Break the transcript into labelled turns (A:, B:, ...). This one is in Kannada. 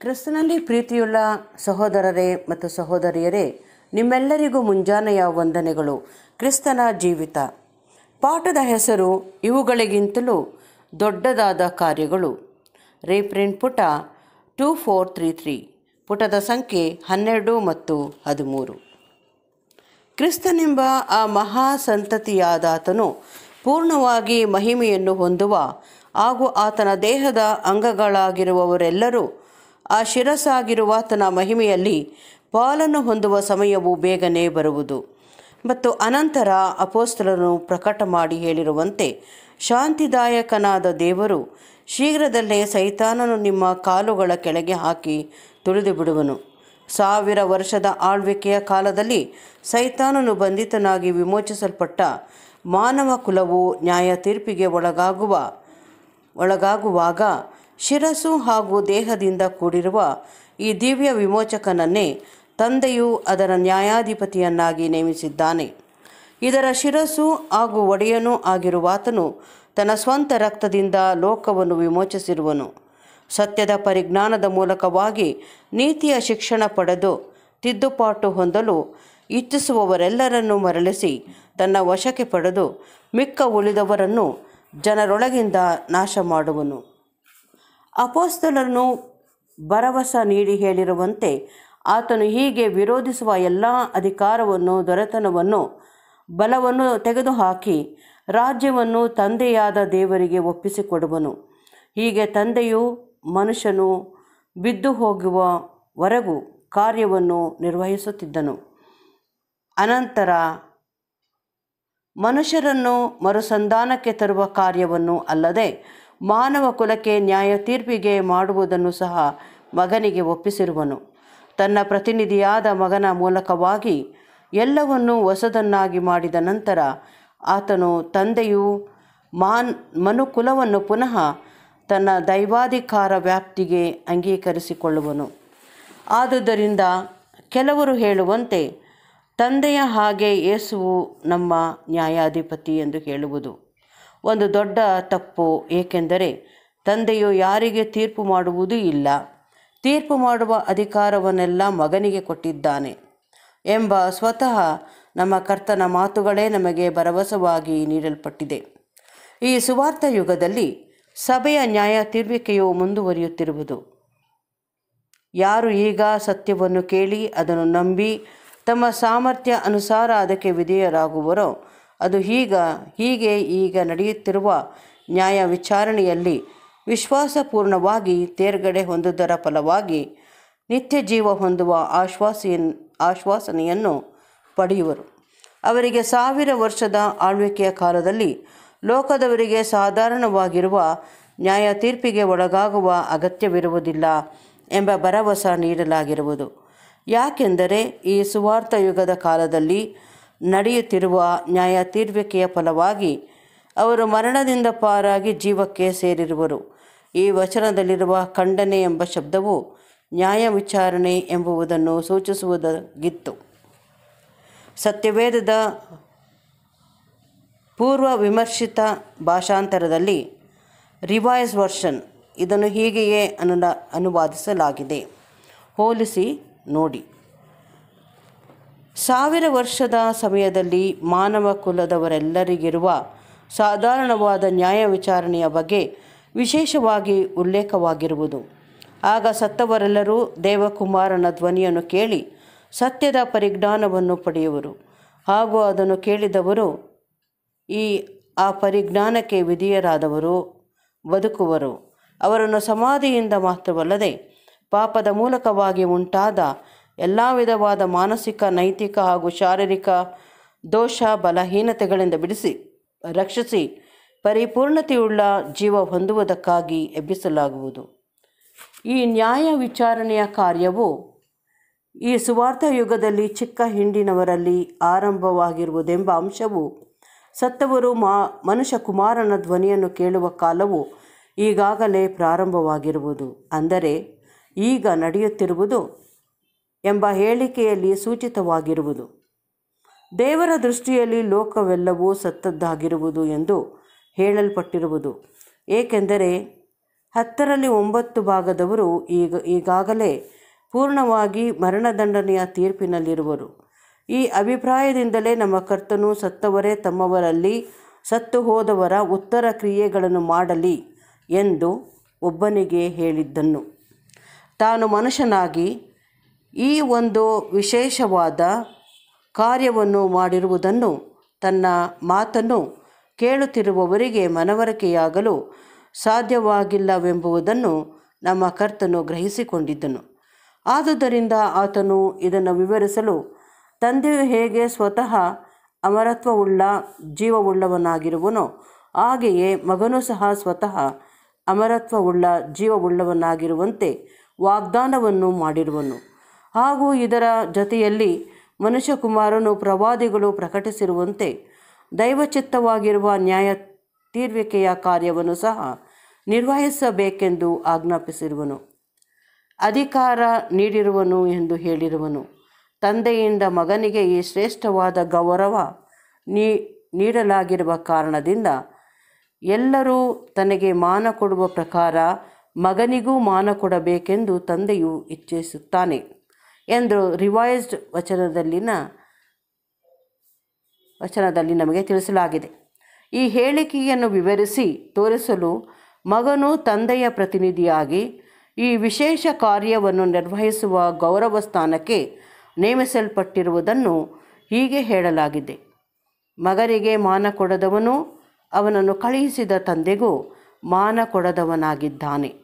A: ಕ್ರಿಸ್ತನಲ್ಲಿ ಪ್ರೀತಿಯುಳ್ಳ ಸಹೋದರರೇ ಮತ್ತು ಸಹೋದರಿಯರೇ ನಿಮ್ಮೆಲ್ಲರಿಗೂ ಮುಂಜಾನೆಯ ವಂದನೆಗಳು ಕ್ರಿಸ್ತನ ಜೀವಿತ ಪಾಠದ ಹೆಸರು ಇವುಗಳಿಗಿಂತಲೂ ದೊಡ್ಡದಾದ ಕಾರ್ಯಗಳು ರೀಪ್ರಿಂಟ್ ಪುಟ ಟೂ ಫೋರ್ ತ್ರೀ ತ್ರೀ ಪುಟದ ಸಂಖ್ಯೆ ಹನ್ನೆರಡು ಮತ್ತು ಹದಿಮೂರು ಕ್ರಿಸ್ತನೆಂಬ ಆ ಮಹಾ ಸಂತತಿಯಾದಾತನು ಪೂರ್ಣವಾಗಿ ಮಹಿಮೆಯನ್ನು ಹೊಂದುವ ಹಾಗೂ ಆತನ ದೇಹದ ಅಂಗಗಳಾಗಿರುವವರೆಲ್ಲರೂ ಆ ಶಿರಸ್ಸಾಗಿರುವಾತನ ಮಹಿಮೆಯಲ್ಲಿ ಪಾಲನ್ನು ಹೊಂದುವ ಸಮಯವು ಬೇಗನೆ ಬರುವುದು ಮತ್ತು ಅನಂತರ ಅಪೋಸ್ತಲನು ಪ್ರಕಟ ಮಾಡಿ ಹೇಳಿರುವಂತೆ ಶಾಂತಿದಾಯಕನಾದ ದೇವರು ಶೀಘ್ರದಲ್ಲೇ ಸೈತಾನನು ನಿಮ್ಮ ಕಾಲುಗಳ ಕೆಳಗೆ ಹಾಕಿ ತುಳಿದು ಬಿಡುವನು ಸಾವಿರ ವರ್ಷದ ಆಳ್ವಿಕೆಯ ಕಾಲದಲ್ಲಿ ಸೈತಾನನು ಬಂಧಿತನಾಗಿ ವಿಮೋಚಿಸಲ್ಪಟ್ಟ ಮಾನವ ಕುಲವು ನ್ಯಾಯ ತೀರ್ಪಿಗೆ ಒಳಗಾಗುವ ಒಳಗಾಗುವಾಗ ಶಿರಸ್ಸು ಹಾಗೂ ದೇಹದಿಂದ ಕೂಡಿರುವ ಈ ದಿವ್ಯ ವಿಮೋಚಕನನ್ನೇ ತಂದೆಯು ಅದರ ನ್ಯಾಯಾಧಿಪತಿಯನ್ನಾಗಿ ನೇಮಿಸಿದ್ದಾನೆ ಇದರ ಶಿರಸ್ಸು ಹಾಗೂ ಒಡೆಯನೂ ಆಗಿರುವಾತನು ತನ್ನ ಸ್ವಂತ ರಕ್ತದಿಂದ ಲೋಕವನ್ನು ವಿಮೋಚಿಸಿರುವನು ಸತ್ಯದ ಪರಿಜ್ಞಾನದ ಮೂಲಕವಾಗಿ ನೀತಿಯ ಶಿಕ್ಷಣ ಪಡೆದು ತಿದ್ದುಪಾಟು ಹೊಂದಲು ಇಚ್ಛಿಸುವವರೆಲ್ಲರನ್ನು ಮರಳಿಸಿ ತನ್ನ ವಶಕ್ಕೆ ಪಡೆದು ಮಿಕ್ಕ ಉಳಿದವರನ್ನು ಜನರೊಳಗಿಂದ ನಾಶ ಮಾಡುವನು ಅಪೋಸ್ತಲನು ಭರವಸ ನೀಡಿ ಹೇಳಿರುವಂತೆ ಆತನು ಹೀಗೆ ವಿರೋಧಿಸುವ ಎಲ್ಲ ಅಧಿಕಾರವನ್ನು ದೊರೆತನವನ್ನು ಬಲವನ್ನು ತೆಗೆದುಹಾಕಿ ರಾಜ್ಯವನ್ನು ತಂದೆಯಾದ ದೇವರಿಗೆ ಒಪ್ಪಿಸಿಕೊಡುವನು ಹೀಗೆ ತಂದೆಯು ಮನುಷ್ಯನು ಬಿದ್ದು ಹೋಗುವವರೆಗೂ ಕಾರ್ಯವನ್ನು ನಿರ್ವಹಿಸುತ್ತಿದ್ದನು ಅನಂತರ ಮನುಷ್ಯರನ್ನು ಮರುಸಂಧಾನಕ್ಕೆ ತರುವ ಕಾರ್ಯವನ್ನು ಅಲ್ಲದೆ ಮಾನವ ಕುಲಕ್ಕೆ ನ್ಯಾಯ ತೀರ್ಪಿಗೆ ಮಾಡುವುದನ್ನು ಸಹ ಮಗನಿಗೆ ಒಪ್ಪಿಸಿರುವನು ತನ್ನ ಪ್ರತಿನಿಧಿಯಾದ ಮಗನ ಮೂಲಕವಾಗಿ ಎಲ್ಲವನ್ನೂ ಹೊಸದನ್ನಾಗಿ ಮಾಡಿದ ನಂತರ ಆತನು ತಂದೆಯು ಮಾನ್ ಮನುಕುಲವನ್ನು ಪುನಃ ತನ್ನ ದೈವಾಧಿಕಾರ ವ್ಯಾಪ್ತಿಗೆ ಅಂಗೀಕರಿಸಿಕೊಳ್ಳುವನು ಆದುದರಿಂದ ಕೆಲವರು ಹೇಳುವಂತೆ ತಂದೆಯ ಹಾಗೆ ಯೇಸುವು ನಮ್ಮ ನ್ಯಾಯಾಧಿಪತಿ ಎಂದು ಹೇಳುವುದು ಒಂದು ದೊಡ್ಡ ತಪ್ಪು ಏಕೆಂದರೆ ತಂದೆಯು ಯಾರಿಗೆ ತೀರ್ಪು ಮಾಡುವುದೂ ಇಲ್ಲ ತೀರ್ಪು ಮಾಡುವ ಅಧಿಕಾರವನ್ನೆಲ್ಲ ಮಗನಿಗೆ ಕೊಟ್ಟಿದ್ದಾನೆ ಎಂಬ ಸ್ವತಃ ನಮ್ಮ ಕರ್ತನ ಮಾತುಗಳೇ ನಮಗೆ ಭರವಸವಾಗಿ ನೀಡಲ್ಪಟ್ಟಿದೆ ಈ ಸುವಾರ್ಥ ಯುಗದಲ್ಲಿ ಸಭೆಯ ನ್ಯಾಯ ತೀರ್ವಿಕೆಯು ಮುಂದುವರಿಯುತ್ತಿರುವುದು ಯಾರು ಈಗ ಸತ್ಯವನ್ನು ಕೇಳಿ ಅದನ್ನು ನಂಬಿ ತಮ್ಮ ಸಾಮರ್ಥ್ಯ ಅನುಸಾರ ಅದಕ್ಕೆ ವಿಧೇಯರಾಗುವರೋ ಅದು ಈಗ ಹೀಗೆ ಈಗ ನಡೆಯುತ್ತಿರುವ ನ್ಯಾಯ ವಿಚಾರಣೆಯಲ್ಲಿ ವಿಶ್ವಾಸಪೂರ್ಣವಾಗಿ ತೇರ್ಗಡೆ ಹೊಂದುವುದರ ಫಲವಾಗಿ ನಿತ್ಯ ಜೀವ ಹೊಂದುವ ಆಶ್ವಾಸೆಯನ್ ಆಶ್ವಾಸನೆಯನ್ನು ಪಡೆಯುವರು ಅವರಿಗೆ ಸಾವಿರ ವರ್ಷದ ಆಳ್ವಿಕೆಯ ಕಾಲದಲ್ಲಿ ಲೋಕದವರಿಗೆ ಸಾಧಾರಣವಾಗಿರುವ ನ್ಯಾಯ ತೀರ್ಪಿಗೆ ಒಳಗಾಗುವ ಅಗತ್ಯವಿರುವುದಿಲ್ಲ ಎಂಬ ಭರವಸೆ ನೀಡಲಾಗಿರುವುದು ಯಾಕೆಂದರೆ ಈ ಸುವಾರ್ಥ ಯುಗದ ಕಾಲದಲ್ಲಿ ನಡೆಯುತ್ತಿರುವ ನ್ಯಾಯ ತೀರ್ವಿಕೆಯ ಫಲವಾಗಿ ಅವರು ಮರಣದಿಂದ ಪಾರಾಗಿ ಜೀವಕ್ಕೆ ಸೇರಿರುವರು ಈ ವಚನದಲ್ಲಿರುವ ಖಂಡನೆ ಎಂಬ ಶಬ್ದವು ನ್ಯಾಯ ವಿಚಾರಣೆ ಎಂಬುದನ್ನು ಸೂಚಿಸುವುದಾಗಿತ್ತು ಸತ್ಯವೇದದ ಪೂರ್ವ ವಿಮರ್ಶಿತ ಭಾಷಾಂತರದಲ್ಲಿ ರಿವೈಸ್ ವರ್ಷನ್ ಇದನ್ನು ಹೀಗೆಯೇ ಅನುನ ಅನುವಾದಿಸಲಾಗಿದೆ ಹೋಲಿಸಿ ನೋಡಿ ಸಾವಿರ ವರ್ಷದ ಸಮಯದಲ್ಲಿ ಮಾನವ ಕುಲದವರೆಲ್ಲರಿಗಿರುವ ಸಾಧಾರಣವಾದ ನ್ಯಾಯ ವಿಚಾರಣೆಯ ಬಗ್ಗೆ ವಿಶೇಷವಾಗಿ ಉಲ್ಲೇಖವಾಗಿರುವುದು ಆಗ ಸತ್ತವರೆಲ್ಲರೂ ದೇವಕುಮಾರನ ಧ್ವನಿಯನ್ನು ಕೇಳಿ ಸತ್ಯದ ಪರಿಜ್ಞಾನವನ್ನು ಪಡೆಯುವರು ಹಾಗೂ ಅದನ್ನು ಕೇಳಿದವರು ಈ ಆ ಪರಿಜ್ಞಾನಕ್ಕೆ ವಿಧಿಯರಾದವರು ಬದುಕುವರು ಅವರನ್ನು ಸಮಾಧಿಯಿಂದ ಮಾತ್ರವಲ್ಲದೆ ಪಾಪದ ಮೂಲಕವಾಗಿ ಉಂಟಾದ ಎಲ್ಲ ವಿಧವಾದ ಮಾನಸಿಕ ನೈತಿಕ ಹಾಗೂ ಶಾರೀರಿಕ ದೋಷ ಬಲಹೀನತೆಗಳಿಂದ ಬಿಡಿಸಿ ರಕ್ಷಿಸಿ ಪರಿಪೂರ್ಣತೆಯುಳ್ಳ ಜೀವ ಹೊಂದುವುದಕ್ಕಾಗಿ ಎಬ್ಬಿಸಲಾಗುವುದು ಈ ನ್ಯಾಯ ವಿಚಾರಣೆಯ ಕಾರ್ಯವು ಈ ಸುವಾರ್ಥ ಯುಗದಲ್ಲಿ ಚಿಕ್ಕ ಹಿಂಡಿನವರಲ್ಲಿ ಆರಂಭವಾಗಿರುವುದೆಂಬ ಅಂಶವು ಸತ್ತವರು ಮಾ ಮನುಷ್ಯ ಕುಮಾರನ ಧ್ವನಿಯನ್ನು ಕೇಳುವ ಕಾಲವು ಈಗಾಗಲೇ ಪ್ರಾರಂಭವಾಗಿರುವುದು ಅಂದರೆ ಈಗ ನಡೆಯುತ್ತಿರುವುದು ಎಂಬ ಹೇಳಿಕೆಯಲ್ಲಿ ಸೂಚಿತವಾಗಿರುವುದು ದೇವರ ದೃಷ್ಟಿಯಲ್ಲಿ ಲೋಕವೆಲ್ಲವೂ ಸತ್ತದ್ದಾಗಿರುವುದು ಎಂದು ಹೇಳಲ್ಪಟ್ಟಿರುವುದು ಏಕೆಂದರೆ ಹತ್ತರಲ್ಲಿ ಒಂಬತ್ತು ಭಾಗದವರು ಈಗ ಈಗಾಗಲೇ ಪೂರ್ಣವಾಗಿ ಮರಣದಂಡನೆಯ ತೀರ್ಪಿನಲ್ಲಿರುವರು ಈ ಅಭಿಪ್ರಾಯದಿಂದಲೇ ನಮ್ಮ ಕರ್ತನು ಸತ್ತವರೇ ತಮ್ಮವರಲ್ಲಿ ಸತ್ತು ಹೋದವರ ಉತ್ತರ ಕ್ರಿಯೆಗಳನ್ನು ಮಾಡಲಿ ಎಂದು ಒಬ್ಬನಿಗೆ ಹೇಳಿದ್ದನು ತಾನು ಮನುಷ್ಯನಾಗಿ ಈ ಒಂದು ವಿಶೇಷವಾದ ಕಾರ್ಯವನ್ನು ಮಾಡಿರುವುದನ್ನು ತನ್ನ ಮಾತನ್ನು ಕೇಳುತ್ತಿರುವವರಿಗೆ ಮನವರಿಕೆಯಾಗಲು ಸಾಧ್ಯವಾಗಿಲ್ಲವೆಂಬುದನ್ನು ನಮ್ಮ ಕರ್ತನು ಗ್ರಹಿಸಿಕೊಂಡಿದ್ದನು ಆದುದರಿಂದ ಆತನು ಇದನ್ನು ವಿವರಿಸಲು ತಂದೆಯು ಹೇಗೆ ಸ್ವತಃ ಅಮರತ್ವವುಳ್ಳ ಜೀವವುಳ್ಳವನಾಗಿರುವನೋ ಹಾಗೆಯೇ ಮಗನೂ ಸಹ ಸ್ವತಃ ಅಮರತ್ವವುಳ್ಳ ಜೀವವುಳ್ಳವನಾಗಿರುವಂತೆ ವಾಗ್ದಾನವನ್ನು ಮಾಡಿರುವನು ಹಾಗೂ ಇದರ ಜೊತೆಯಲ್ಲಿ ಮನುಷ್ಯಕುಮಾರನು ಪ್ರವಾದಿಗಳು ಪ್ರಕಟಿಸಿರುವಂತೆ ದೈವಚಿತ್ತವಾಗಿರುವ ನ್ಯಾಯ ತೀರ್ವಿಕೆಯ ಕಾರ್ಯವನ್ನು ಸಹ ನಿರ್ವಹಿಸಬೇಕೆಂದು ಆಜ್ಞಾಪಿಸಿರುವನು ಅಧಿಕಾರ ನೀಡಿರುವನು ಎಂದು ಹೇಳಿರುವನು ತಂದೆಯಿಂದ ಮಗನಿಗೆ ಈ ಶ್ರೇಷ್ಠವಾದ ಗೌರವ ನೀ ನೀಡಲಾಗಿರುವ ಕಾರಣದಿಂದ ಎಲ್ಲರೂ ತನಗೆ ಮಾನ ಕೊಡುವ ಪ್ರಕಾರ ಮಗನಿಗೂ ಮಾನ ಕೊಡಬೇಕೆಂದು ತಂದೆಯು ಇಚ್ಛಿಸುತ್ತಾನೆ ಎಂದು ರಿವೈಸ್ಡ್ ವಚನದಲ್ಲಿನ ವಚನದಲ್ಲಿ ನಮಗೆ ತಿಳಿಸಲಾಗಿದೆ ಈ ಹೇಳಿಕೆಯನ್ನು ವಿವರಿಸಿ ತೋರಿಸಲು ಮಗನು ತಂದೆಯ ಪ್ರತಿನಿಧಿಯಾಗಿ ಈ ವಿಶೇಷ ಕಾರ್ಯವನ್ನು ನಿರ್ವಹಿಸುವ ಗೌರವ ಸ್ಥಾನಕ್ಕೆ ನೇಮಿಸಲ್ಪಟ್ಟಿರುವುದನ್ನು ಹೀಗೆ ಹೇಳಲಾಗಿದೆ ಮಗನಿಗೆ ಮಾನ ಕೊಡದವನು ಅವನನ್ನು ಕಳುಹಿಸಿದ ತಂದೆಗೂ ಮಾನ ಕೊಡದವನಾಗಿದ್ದಾನೆ